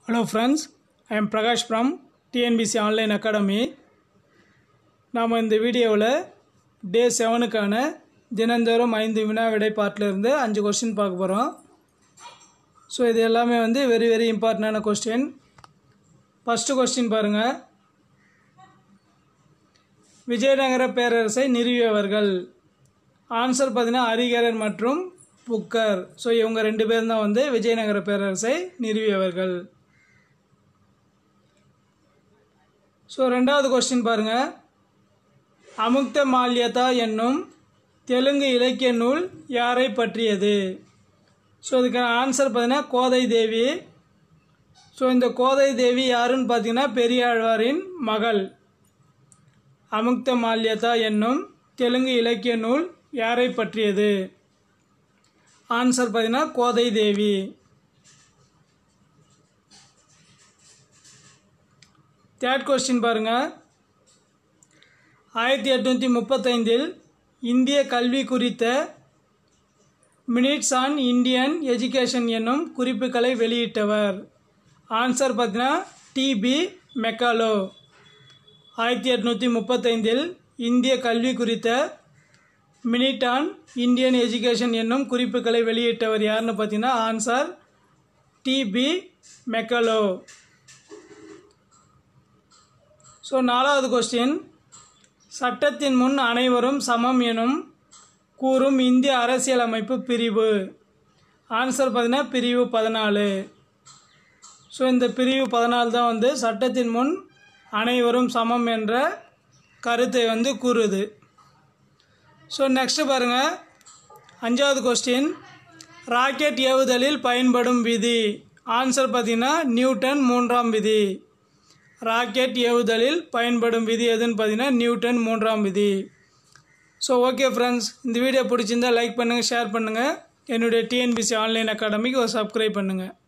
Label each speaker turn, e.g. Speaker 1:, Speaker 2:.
Speaker 1: Hello friends, I am Prakash from TNBC Online Academy. நாம் இந்த வீடியோவில் டே செவனுக்கான தினந்தோறும் ஐந்து வினா விடை பாட்டில் இருந்து அஞ்சு கொஸ்டின் பார்க்க போகிறோம் ஸோ இது எல்லாமே வந்து வெரி வெரி இம்பார்ட்டண்டான கொஸ்டின் ஃபஸ்ட்டு கொஸ்டின் பாருங்கள் விஜயநகர பேரரசை நிறுவியவர்கள் ஆன்சர் பார்த்தீங்கன்னா அரிகரர் மற்றும் புக்கர் ஸோ இவங்க ரெண்டு பேரும் தான் வந்து விஜயநகர பேரரசை நிறுவியவர்கள் ஸோ ரெண்டாவது கொஸ்டின் பாருங்கள் அமுக்த மால்யதா என்னும் தெலுங்கு இலக்கிய நூல் யாரை பற்றியது ஸோ இதுக்கான ஆன்சர் பார்த்தீங்கன்னா கோதை தேவி ஸோ இந்த கோதை தேவி யாருன்னு பார்த்தீங்கன்னா பெரியாழ்வாரின் மகள் அமுக்த மால்யதா என்னும் தெலுங்கு இலக்கிய நூல் யாரை பற்றியது ஆன்சர் பார்த்தீங்கன்னா கோதை தேவி தேர்ட் கொஸ்டின் பாருங்கள் ஆயிரத்தி எட்நூற்றி முப்பத்தைந்தில் இந்திய கல்வி குறித்த மினிட்ஸ் ஆன் இந்தியன் எஜுகேஷன் என்னும் குறிப்புகளை வெளியிட்டவர் ஆன்சர் பார்த்தீங்கன்னா டிபி மெக்காலோ ஆயிரத்தி எட்நூற்றி முப்பத்தைந்தில் இந்திய கல்வி குறித்த மினிட் ஆன் இந்தியன் எஜுகேஷன் என்னும் குறிப்புகளை வெளியிட்டவர் யாருன்னு பார்த்தீங்கன்னா ஆன்சர் டிபி மெக்கலோ ஸோ நாலாவது கொஸ்டின் சட்டத்தின் முன் அனைவரும் சமம் எனும் கூறும் இந்திய அரசியலமைப்பு பிரிவு ஆன்சர் பார்த்தீங்கன்னா பிரிவு பதினாலு ஸோ இந்த பிரிவு பதினாலு தான் வந்து சட்டத்தின் முன் அனைவரும் சமம் என்ற கருத்தை வந்து கூறுது ஸோ நெக்ஸ்ட்டு பாருங்கள் அஞ்சாவது கொஸ்டின் ராக்கெட் ஏவுதலில் பயன்படும் விதி ஆன்சர் பார்த்தீங்கன்னா நியூட்டன் மூன்றாம் விதி ராக்கெட் ஏவுதலில் பயன்படும் விதி எதுன்னு பார்த்தீங்கன்னா நியூட்டன் மூன்றாம் விதி ஸோ ஓகே ஃப்ரெண்ட்ஸ் இந்த வீடியோ பிடிச்சிருந்தா லைக் பண்ணுங்கள் ஷேர் பண்ணுங்கள் என்னுடைய டிஎன்பிசி ஆன்லைன் அகாடமிக்கு ஒரு சப்ஸ்கிரைப் பண்ணுங்கள்